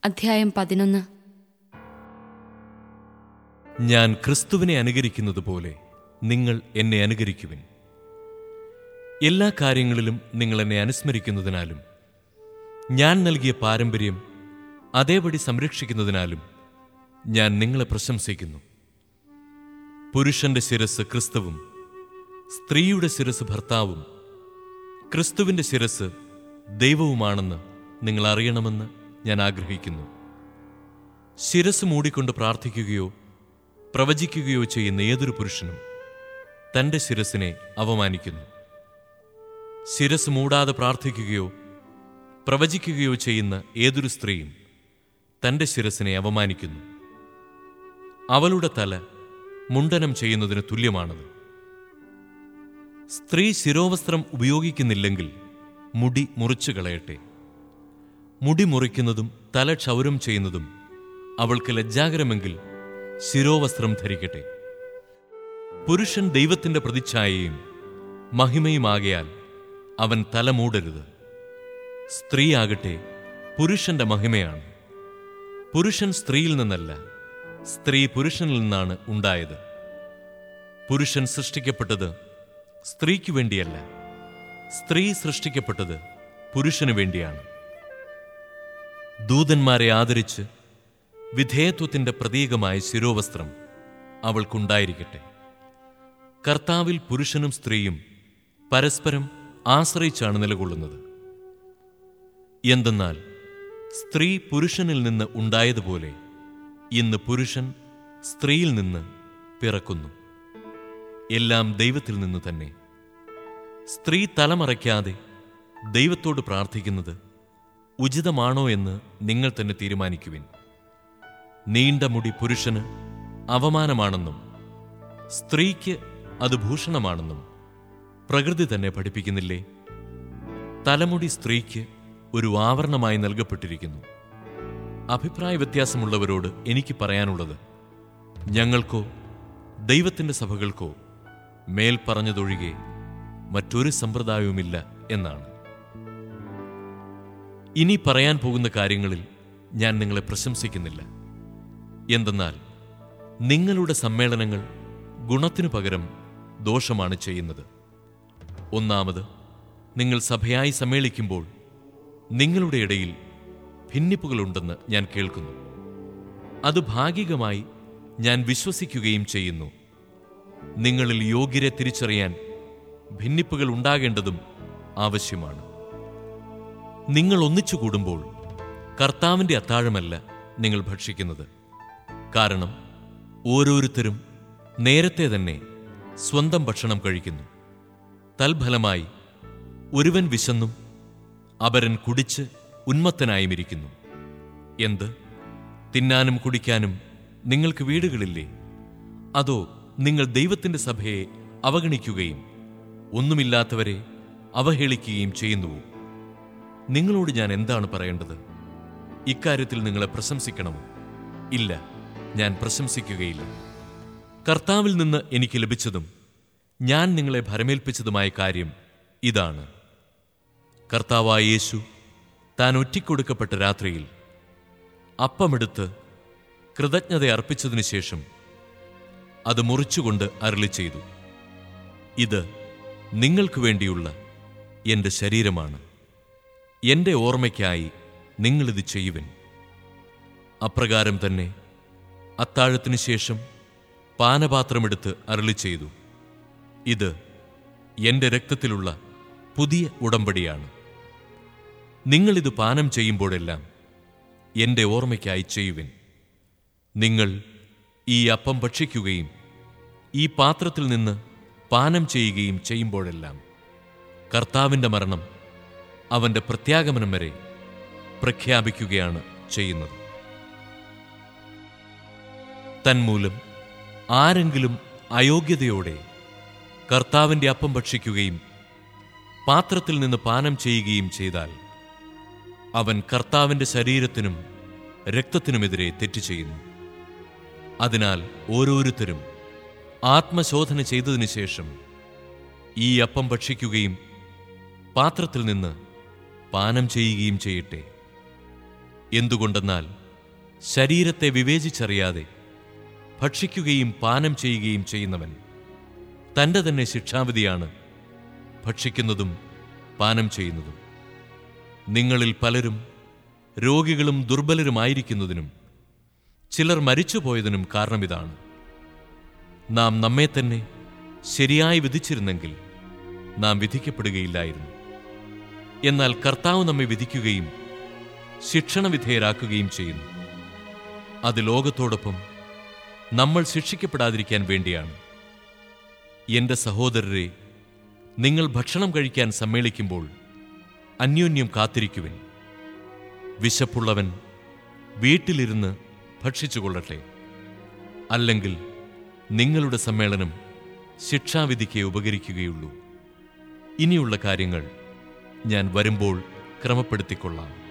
അധ്യായം പതിനൊന്ന് ഞാൻ ക്രിസ്തുവിനെ അനുകരിക്കുന്നത് പോലെ നിങ്ങൾ എന്നെ അനുകരിക്കുവിൻ എല്ലാ കാര്യങ്ങളിലും നിങ്ങൾ എന്നെ അനുസ്മരിക്കുന്നതിനാലും ഞാൻ നൽകിയ പാരമ്പര്യം അതേപടി സംരക്ഷിക്കുന്നതിനാലും ഞാൻ നിങ്ങളെ പ്രശംസിക്കുന്നു പുരുഷന്റെ ശിരസ് ക്രിസ്തുവും സ്ത്രീയുടെ ശിരസ് ഭർത്താവും ക്രിസ്തുവിന്റെ ശിരസ് ദൈവവുമാണെന്ന് നിങ്ങൾ അറിയണമെന്ന് ഞാൻ ആഗ്രഹിക്കുന്നു ശിരസ് മൂടിക്കൊണ്ട് പ്രാർത്ഥിക്കുകയോ പ്രവചിക്കുകയോ ചെയ്യുന്ന ഏതൊരു പുരുഷനും തന്റെ ശിരസിനെ അവമാനിക്കുന്നു ശിരസ് മൂടാതെ പ്രാർത്ഥിക്കുകയോ പ്രവചിക്കുകയോ ചെയ്യുന്ന ഏതൊരു സ്ത്രീയും തന്റെ ശിരസിനെ അവമാനിക്കുന്നു അവളുടെ തല മുണ്ടനം ചെയ്യുന്നതിന് തുല്യമാണത് സ്ത്രീ ശിരോവസ്ത്രം ഉപയോഗിക്കുന്നില്ലെങ്കിൽ മുടി മുറിച്ചു കളയട്ടെ മുടി മുറിക്കുന്നതും തല ക്ഷൗരം ചെയ്യുന്നതും അവൾക്ക് ലജ്ജാകരമെങ്കിൽ ശിരോവസ്ത്രം ധരിക്കട്ടെ പുരുഷൻ ദൈവത്തിന്റെ പ്രതിച്ഛായയും മഹിമയുമാകയാൽ അവൻ തല മൂടരുത് സ്ത്രീയാകട്ടെ പുരുഷന്റെ മഹിമയാണ് പുരുഷൻ സ്ത്രീയിൽ നിന്നല്ല സ്ത്രീ പുരുഷനിൽ നിന്നാണ് ഉണ്ടായത് പുരുഷൻ സൃഷ്ടിക്കപ്പെട്ടത് സ്ത്രീക്കു വേണ്ടിയല്ല സ്ത്രീ സൃഷ്ടിക്കപ്പെട്ടത് പുരുഷനു വേണ്ടിയാണ് ദൂതന്മാരെ ആദരിച്ച് വിധേയത്വത്തിന്റെ പ്രതീകമായ ശിരോവസ്ത്രം അവൾക്കുണ്ടായിരിക്കട്ടെ കർത്താവിൽ പുരുഷനും സ്ത്രീയും പരസ്പരം ആശ്രയിച്ചാണ് നിലകൊള്ളുന്നത് എന്തെന്നാൽ സ്ത്രീ പുരുഷനിൽ നിന്ന് ഉണ്ടായതുപോലെ ഇന്ന് പുരുഷൻ സ്ത്രീയിൽ നിന്ന് പിറക്കുന്നു എല്ലാം ദൈവത്തിൽ നിന്ന് തന്നെ സ്ത്രീ തലമറയ്ക്കാതെ ദൈവത്തോട് പ്രാർത്ഥിക്കുന്നത് ഉചിതമാണോ എന്ന് നിങ്ങൾ തന്നെ തീരുമാനിക്കുവിൻ നീണ്ട മുടി പുരുഷന് അവമാനമാണെന്നും സ്ത്രീക്ക് അത് ഭൂഷണമാണെന്നും പ്രകൃതി തന്നെ പഠിപ്പിക്കുന്നില്ലേ തലമുടി സ്ത്രീക്ക് ഒരു ആവരണമായി നൽകപ്പെട്ടിരിക്കുന്നു അഭിപ്രായ വ്യത്യാസമുള്ളവരോട് എനിക്ക് പറയാനുള്ളത് ഞങ്ങൾക്കോ ദൈവത്തിന്റെ സഭകൾക്കോ മേൽ പറഞ്ഞതൊഴികെ മറ്റൊരു സമ്പ്രദായവുമില്ല എന്നാണ് ഇനി പറയാൻ പോകുന്ന കാര്യങ്ങളിൽ ഞാൻ നിങ്ങളെ പ്രശംസിക്കുന്നില്ല എന്തെന്നാൽ നിങ്ങളുടെ സമ്മേളനങ്ങൾ ഗുണത്തിനു പകരം ദോഷമാണ് ചെയ്യുന്നത് ഒന്നാമത് നിങ്ങൾ സഭയായി സമ്മേളിക്കുമ്പോൾ നിങ്ങളുടെ ഇടയിൽ ഭിന്നിപ്പുകളുണ്ടെന്ന് ഞാൻ കേൾക്കുന്നു അത് ഭാഗികമായി ഞാൻ വിശ്വസിക്കുകയും ചെയ്യുന്നു നിങ്ങളിൽ യോഗ്യരെ തിരിച്ചറിയാൻ ഭിന്നിപ്പുകൾ ഉണ്ടാകേണ്ടതും ആവശ്യമാണ് നിങ്ങൾ ഒന്നിച്ചു കൂടുമ്പോൾ കർത്താവിന്റെ അത്താഴമല്ല നിങ്ങൾ ഭക്ഷിക്കുന്നത് കാരണം ഓരോരുത്തരും നേരത്തെ തന്നെ സ്വന്തം ഭക്ഷണം കഴിക്കുന്നു തൽഫലമായി ഒരുവൻ വിശന്നും അപരൻ കുടിച്ച് ഉന്മത്തനായും ഇരിക്കുന്നു എന്ത് തിന്നാനും കുടിക്കാനും നിങ്ങൾക്ക് വീടുകളില്ലേ അതോ നിങ്ങൾ ദൈവത്തിന്റെ സഭയെ അവഗണിക്കുകയും ഒന്നുമില്ലാത്തവരെ അവഹേളിക്കുകയും ചെയ്യുന്നുവോ നിങ്ങളോട് ഞാൻ എന്താണ് പറയേണ്ടത് ഇക്കാര്യത്തിൽ നിങ്ങളെ പ്രശംസിക്കണമോ ഇല്ല ഞാൻ പ്രശംസിക്കുകയില്ല കർത്താവിൽ നിന്ന് എനിക്ക് ലഭിച്ചതും ഞാൻ നിങ്ങളെ ഭരമേൽപ്പിച്ചതുമായ കാര്യം ഇതാണ് കർത്താവായ യേശു താൻ ഒറ്റിക്കൊടുക്കപ്പെട്ട രാത്രിയിൽ അപ്പമെടുത്ത് കൃതജ്ഞത അർപ്പിച്ചതിനു ശേഷം അത് മുറിച്ചുകൊണ്ട് അരളി ചെയ്തു ഇത് നിങ്ങൾക്ക് വേണ്ടിയുള്ള എൻ്റെ ശരീരമാണ് എൻ്റെ ഓർമ്മയ്ക്കായി നിങ്ങളിത് ചെയ്യുവൻ അപ്രകാരം തന്നെ അത്താഴത്തിനു ശേഷം പാനപാത്രമെടുത്ത് അരളി ചെയ്തു ഇത് എൻ്റെ രക്തത്തിലുള്ള പുതിയ ഉടമ്പടിയാണ് നിങ്ങളിത് പാനം ചെയ്യുമ്പോഴെല്ലാം എൻ്റെ ഓർമ്മയ്ക്കായി ചെയ്യുവിൻ നിങ്ങൾ ഈ അപ്പം ഭക്ഷിക്കുകയും ഈ പാത്രത്തിൽ നിന്ന് പാനം ചെയ്യുകയും ചെയ്യുമ്പോഴെല്ലാം കർത്താവിൻ്റെ മരണം അവൻ്റെ പ്രത്യാഗമനം വരെ പ്രഖ്യാപിക്കുകയാണ് ചെയ്യുന്നത് തന്മൂലം ആരെങ്കിലും അയോഗ്യതയോടെ കർത്താവിൻ്റെ അപ്പം ഭക്ഷിക്കുകയും പാത്രത്തിൽ നിന്ന് പാനം ചെയ്യുകയും ചെയ്താൽ അവൻ കർത്താവിൻ്റെ ശരീരത്തിനും രക്തത്തിനുമെതിരെ തെറ്റ് ചെയ്യുന്നു അതിനാൽ ഓരോരുത്തരും ആത്മശോധന ചെയ്തതിനു ശേഷം ഈ അപ്പം ഭക്ഷിക്കുകയും പാത്രത്തിൽ നിന്ന് പാനം ചെയ്യുകയും ചെയ്യട്ടെ എന്തുകൊണ്ടെന്നാൽ ശരീരത്തെ വിവേചിച്ചറിയാതെ ഭക്ഷിക്കുകയും പാനം ചെയ്യുകയും ചെയ്യുന്നവൻ തൻ്റെ തന്നെ ശിക്ഷാവിധിയാണ് ഭക്ഷിക്കുന്നതും പാനം ചെയ്യുന്നതും നിങ്ങളിൽ പലരും രോഗികളും ദുർബലരുമായിരിക്കുന്നതിനും ചിലർ മരിച്ചുപോയതിനും കാരണമിതാണ് നാം നമ്മെ തന്നെ ശരിയായി വിധിച്ചിരുന്നെങ്കിൽ നാം വിധിക്കപ്പെടുകയില്ലായിരുന്നു എന്നാൽ കർത്താവ് നമ്മെ വിധിക്കുകയും ശിക്ഷണവിധേയരാക്കുകയും ചെയ്യുന്നു അത് ലോകത്തോടൊപ്പം നമ്മൾ ശിക്ഷിക്കപ്പെടാതിരിക്കാൻ വേണ്ടിയാണ് എന്റെ സഹോദരരെ നിങ്ങൾ ഭക്ഷണം കഴിക്കാൻ സമ്മേളിക്കുമ്പോൾ അന്യോന്യം കാത്തിരിക്കുവിൻ വിശപ്പുള്ളവൻ വീട്ടിലിരുന്ന് ഭക്ഷിച്ചുകൊള്ളട്ടെ അല്ലെങ്കിൽ നിങ്ങളുടെ സമ്മേളനം ശിക്ഷാവിധിക്ക് ഉപകരിക്കുകയുള്ളൂ ഇനിയുള്ള കാര്യങ്ങൾ ഞാൻ വരുമ്പോൾ ക്രമപ്പെടുത്തിക്കൊള്ളാം